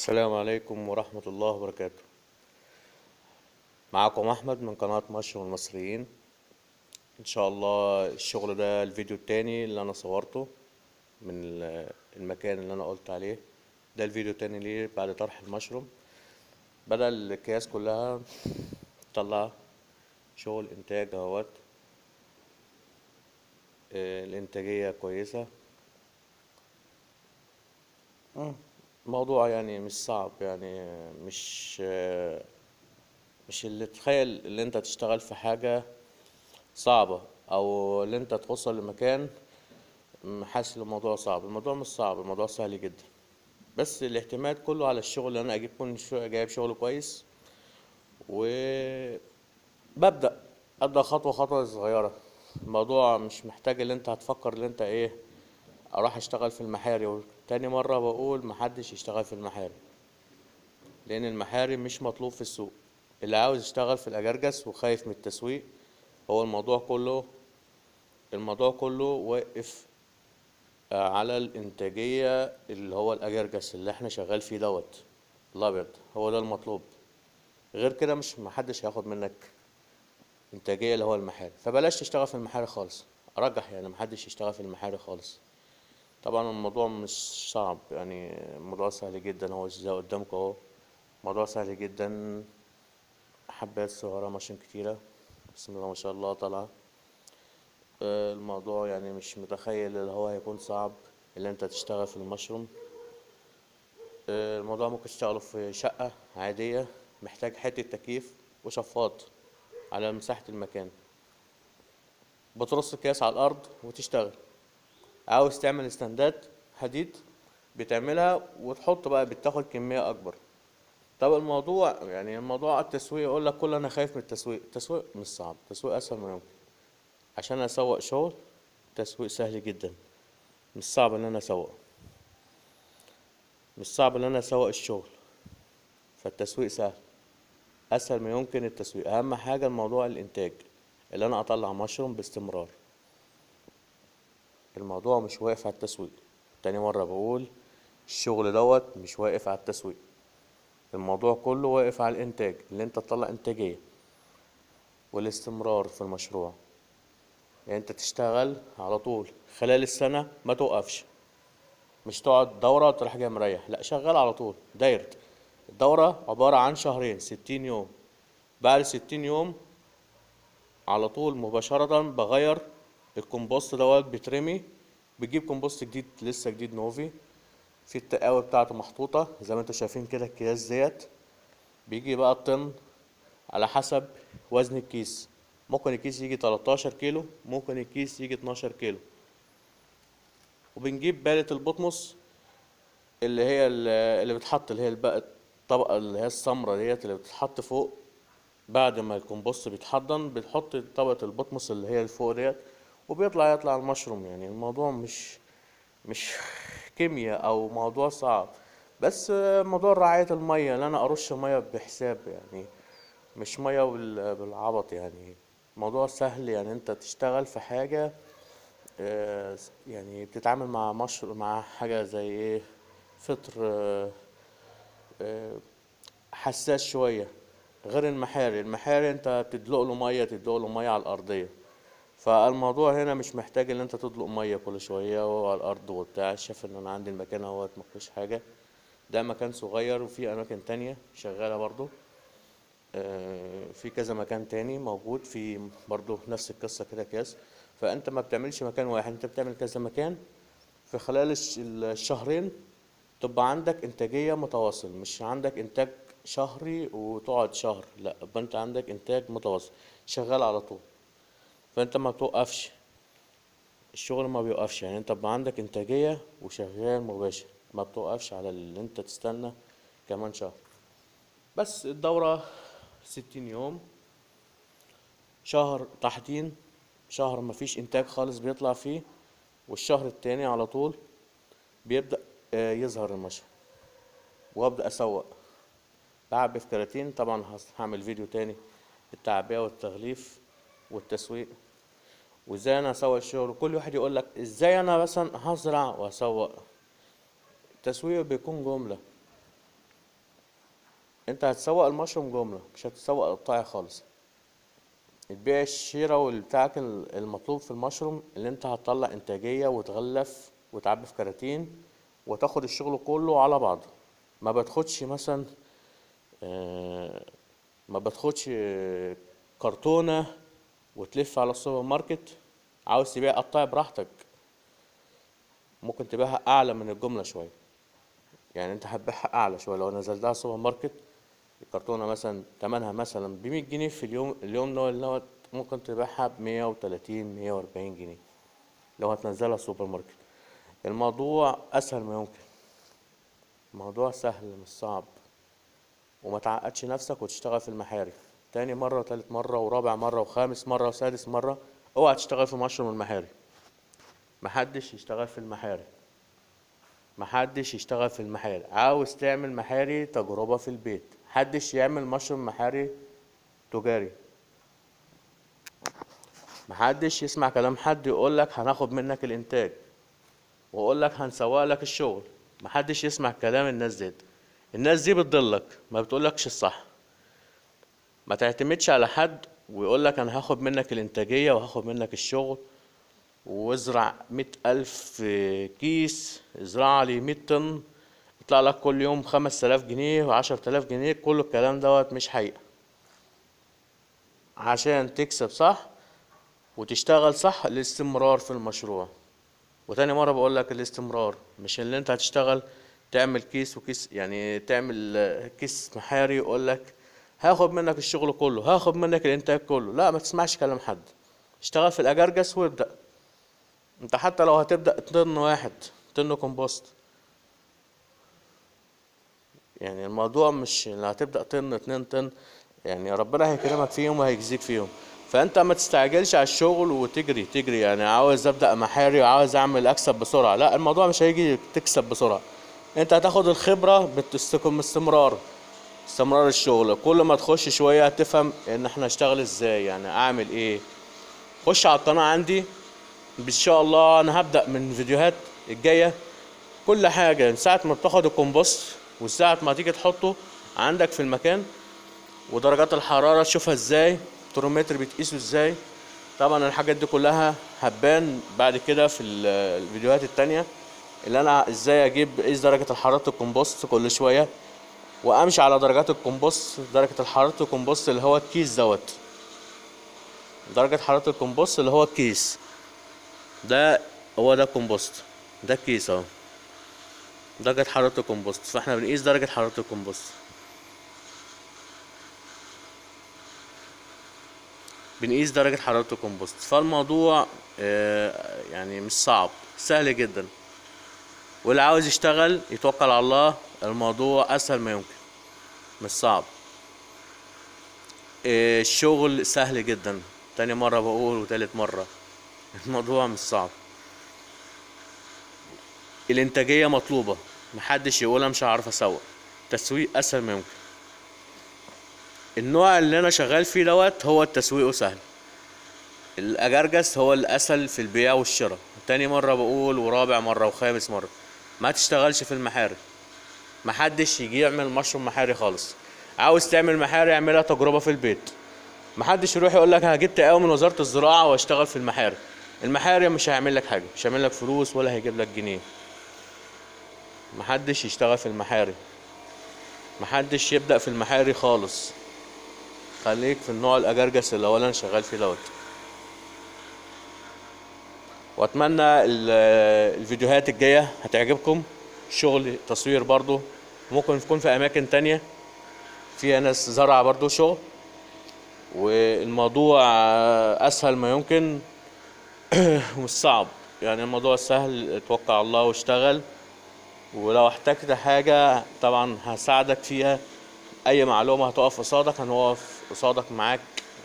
السلام عليكم ورحمة الله وبركاته معكم أحمد من قناة مشروع المصريين إن شاء الله الشغل ده الفيديو التاني اللي أنا صورته من ال- المكان اللي أنا قلت عليه ده الفيديو التاني ليه بعد طرح المشروم بدأ الأكياس كلها تطلع شغل إنتاج اهوت آه، الإنتاجية كويسة مم. موضوع يعني مش صعب يعني مش مش اللي تخيل اللي انت تشتغل في حاجة صعبة او اللي انت توصل لمكان م- حاسس ان الموضوع صعب الموضوع مش صعب الموضوع سهل جدا بس الاعتماد كله على الشغل اللي انا اجيب كون شو- جايب شغل كويس وببدأ ابدأ خطوة خطوة صغيرة الموضوع مش محتاج اللي انت هتفكر اللي انت ايه اروح اشتغل في المحاري تاني مرة بقول محدش يشتغل في المحاري لان المحاري مش مطلوب في السوق اللي عاوز يشتغل في الاجرجس وخايف من التسويق هو الموضوع كله الموضوع كله واقف آه، على الانتاجية اللي هو الاجرجس اللي احنا شغال فيه دوت الابيض هو ده المطلوب غير كده مش محدش هياخد منك انتاجية اللي هو المحاري فبلاش تشتغل في المحاري خالص ارجح يعني محدش يشتغل في المحاري خالص طبعا الموضوع مش صعب يعني الموضوع سهل جدا هو زي قدامكم اهو موضوع سهل جدا حبات صغيرة ماشين كتيرة بسم الله ما شاء الله طالعة آه، الموضوع يعني مش متخيل اللي هو هيكون صعب اللي انت تشتغل في المشروم آه، الموضوع ممكن تشتغله في شقة عادية محتاج حتة تكييف وشفاط على مساحة المكان بترص الكيس على الأرض وتشتغل عاوز تعمل استندات حديد بتعملها وتحط بقى بتاخد كمية أكبر طب الموضوع يعني الموضوع التسويق يقول لك كل أنا خايف من التسويق التسويق مش صعب التسويق أسهل ما يمكن عشان أسوق شغل التسويق سهل جدا مش صعب إن أنا أسوق مش صعب إن أنا أسوق الشغل فالتسويق سهل أسهل ما يمكن التسويق أهم حاجة الموضوع الإنتاج اللي أنا أطلع مشروم باستمرار الموضوع مش واقف على التسويق تاني مرة بقول الشغل دوت مش واقف على التسويق الموضوع كله واقف على الانتاج اللي انت تطلع انتاجية والاستمرار في المشروع يعني انت تشتغل على طول خلال السنة ما توقفش مش تقعد دورة تروح جاي مريح لا شغال على طول دايرة الدورة عبارة عن شهرين ستين يوم بعد ستين يوم على طول مباشرة بغير الكمبوست دوت بيترمي بجيب كومبوست جديد لسه جديد نوفي في التقاوي بتاعته محطوطة زي ما انتوا شايفين كده الكياس ديت بيجي بقى الطن على حسب وزن الكيس ممكن الكيس يجي 13 كيلو ممكن الكيس يجي 12 كيلو وبنجيب بالة البطمس اللي هي ال- اللي بتحط اللي هي بقى الطبقة اللي هي السمرة ديت اللي بتتحط فوق بعد ما الكمبوست بيتحضن بتحط طبقة البطمس اللي هي الفوق ديت وبيطلع يطلع المشروم يعني الموضوع مش مش كيمياء او موضوع صعب بس موضوع رعاية المية ان انا ارش مية بحساب يعني مش مية بال- بالعبط يعني موضوع سهل يعني انت تشتغل في حاجة آه، يعني بتتعامل مع مشروع مع حاجة زي ايه فطر آه، آه، حساس شوية غير المحاري المحاري انت تدلق له مية تدلق له مية على الأرضية فالموضوع هنا مش محتاج ان انت تدلق مية كل شوية وهو على الأرض وبتاع شايف ان انا عندي المكان اهوت مفيهوش حاجة ده مكان صغير وفي أماكن تانية شغالة برضو آه، في كذا مكان تاني موجود في برضو نفس القصة كده كاس فأنت ما بتعملش مكان واحد أنت بتعمل كذا مكان في خلال الش- الشهرين تبقى عندك إنتاجية متواصل مش عندك إنتاج شهري وتقعد شهر لا يبقى أنت عندك إنتاج متواصل شغال على طول فأنت ما بتوقفش الشغل ما بيوقفش يعني أنت بقى عندك إنتاجية وشغال مباشر ما بتوقفش على اللي أنت تستنى كمان شهر بس الدورة ستين يوم شهر تحضين شهر مفيش إنتاج خالص بيطلع فيه والشهر التاني على طول بيبدأ آه، يظهر المشروع وأبدأ أسوق بعبي في كراتين طبعا هس- هعمل فيديو تاني التعبئة والتغليف والتسويق وازاي انا اسوق الشغل وكل واحد يقول لك ازاي انا مثلا هزرع واسوق التسويق بيكون جملة انت هتسوق المشروم جملة مش هتسوق قطاعي خالص البيع الشراء والبتاعك ال- المطلوب في المشروم اللي انت هتطلع انتاجية وتغلف وتعبي في كراتين وتاخد الشغل كله على بعضه ما بتاخدش مثلا آه، ما بتاخدش آه، كرتونة وتلف على السوبر ماركت عاوز تبيع قطاعي براحتك ممكن تبيعها اعلى من الجملة شوية يعني انت هتبيعها اعلى شوية لو نزلتها السوبر ماركت الكرتونة مثلا تمنها مثلا بمية جنيه في اليوم اليوم ده اللي هو ممكن تبيعها بمية وتلاتين مية وأربعين جنيه لو هتنزلها السوبر ماركت الموضوع أسهل ما يمكن الموضوع سهل مش صعب وما تعقدش نفسك وتشتغل في المحاري تاني مرة وتالت مرة ورابع مرة وخامس مرة وسادس مرة اوعى تشتغل في مشروم المحاري محدش يشتغل في المحاري محدش يشتغل في المحاري عاوز تعمل محاري تجربة في البيت محدش يعمل مشروم محاري تجاري محدش يسمع كلام حد يقول لك هناخد منك الانتاج واقول لك هنسوق لك الشغل محدش يسمع كلام الناس دي الناس دي بتضلك ما بتقولكش الصح ما تعتمدش على حد ويقول لك انا هاخد منك الانتاجية وهاخد منك الشغل وازرع مئة ألف كيس ازرع لي مية طن يطلع لك كل يوم خمس تلاف جنيه وعشر تلاف جنيه كل الكلام دوت مش حقيقة عشان تكسب صح وتشتغل صح الاستمرار في المشروع وتاني مرة بقول لك الاستمرار مش اللي انت هتشتغل تعمل كيس وكيس يعني تعمل آه، كيس محاري يقول لك هاخد منك الشغل كله هاخد منك الانتاج كله لا ما تسمعش كلام حد اشتغل في الاجرجس وابدأ انت حتى لو هتبدأ طن واحد طن كومبوست يعني الموضوع مش اللي هتبدأ طن اتنين طن يعني ربنا هيكرمك فيهم وهيجزيك فيهم فانت ما تستعجلش على الشغل وتجري تجري يعني عاوز ابدأ محاري وعاوز اعمل اكسب بسرعة لا الموضوع مش هيجي تكسب بسرعة انت هتاخد الخبرة بالتستكم استمرار استمرار الشغل كل ما تخش شوية هتفهم ان احنا اشتغل ازاي يعني اعمل ايه خش على القناة عندي ان شاء الله انا هبدأ من فيديوهات الجاية كل حاجة من ساعة ما بتاخد الكومبوست وساعة ما تيجي تحطه عندك في المكان ودرجات الحرارة تشوفها ازاي الترومتر بتقيسه ازاي طبعا الحاجات دي كلها هتبان بعد كده في ال- الفيديوهات التانية اللي انا ازاي اجيب اقيس درجة حرارة الكومبوست كل شوية وامشي على درجات الكومبوست درجة حرارة الكومبوست اللي هو الكيس دوت درجة حرارة الكومبوست اللي هو الكيس ده هو ده الكومبوست ده الكيس اهو درجة حرارة الكومبوست فاحنا بنقيس درجة حرارة الكومبوست بنقيس درجة حرارة الكومبوست فالموضوع آه، يعني مش صعب سهل جدا واللي عاوز يشتغل يتوكل على الله الموضوع اسهل ما يمكن مش صعب آه، الشغل سهل جدا تاني مرة بقول وتالت مرة الموضوع مش صعب الانتاجية مطلوبة محدش يقولها مش هعرف اسوق تسويق اسهل ما يمكن النوع اللي انا شغال فيه دوت هو التسويق سهل الاجرجس هو الاسهل في البيع والشراء تاني مرة بقول ورابع مرة وخامس مرة ما تشتغلش في المحاري محدش يجي يعمل مشروم محاري خالص عاوز تعمل محاري اعملها تجربة في البيت محدش يروح يقول لك انا جبت قهوة من وزارة الزراعة واشتغل في المحاري المحاري مش هيعمل لك حاجة مش هيعمل لك فلوس ولا هيجيب لك جنيه محدش يشتغل في المحاري محدش يبدأ في المحاري خالص خليك في النوع الأجرجس اللي هو اللي أنا شغال فيه دوت وأتمنى ال- الفيديوهات الجاية هتعجبكم شغل تصوير برضو ممكن يكون في أماكن تانية فيها ناس زرع برضو شغل والموضوع أسهل ما يمكن مش صعب يعني الموضوع سهل اتوكل على الله واشتغل ولو احتجت حاجة طبعا هساعدك فيها أي معلومة هتقف قصادك هنقف قصادك معاك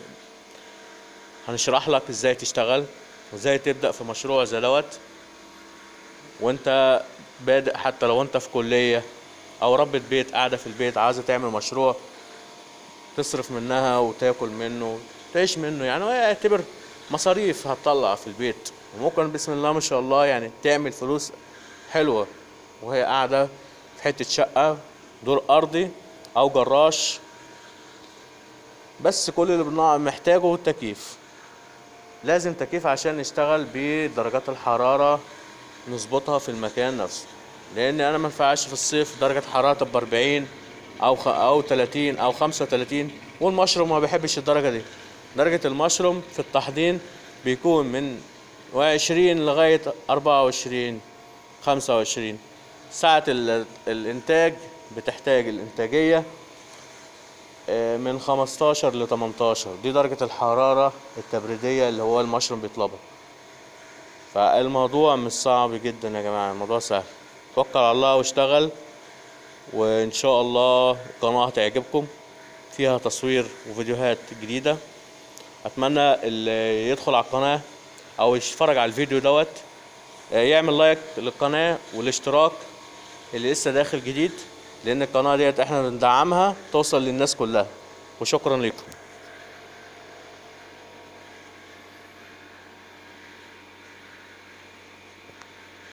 هنشرح لك ازاي تشتغل وازاي تبدأ في مشروع زي دوت وانت بادئ حتى لو انت في كلية أو ربة بيت قاعدة في البيت عايزة تعمل مشروع تصرف منها وتاكل منه تعيش منه يعني هو يعتبر مصاريف هتطلع في البيت وممكن بسم الله ما شاء الله يعني تعمل فلوس حلوة وهي قاعدة في حتة شقة دور أرضي او جراش بس كل اللي بنع- محتاجه التكييف لازم تكييف عشان نشتغل بدرجات الحرارة نظبطها في المكان نفسه لان انا ما ينفعش في الصيف درجة حرارة تبقى 40 او خ... او 30 او 35 والمشروم ما بيحبش الدرجة دي درجة المشروم في التحضير بيكون من 20 لغاية 24 25 ساعة ال... الانتاج بتحتاج الانتاجية آه، من 15 ل 18 دي درجة الحرارة التبريدية اللي هو المشروم بيطلبها فالموضوع مش صعب جدا يا جماعة الموضوع سهل توكل على الله واشتغل وان شاء الله القناة هتعجبكم فيها تصوير وفيديوهات جديدة اتمنى اللي يدخل على القناة او يتفرج على الفيديو دوت آه، يعمل لايك للقناة والاشتراك اللي لسه داخل جديد لان القناة ديت احنا بندعمها توصل للناس كلها وشكرا لكم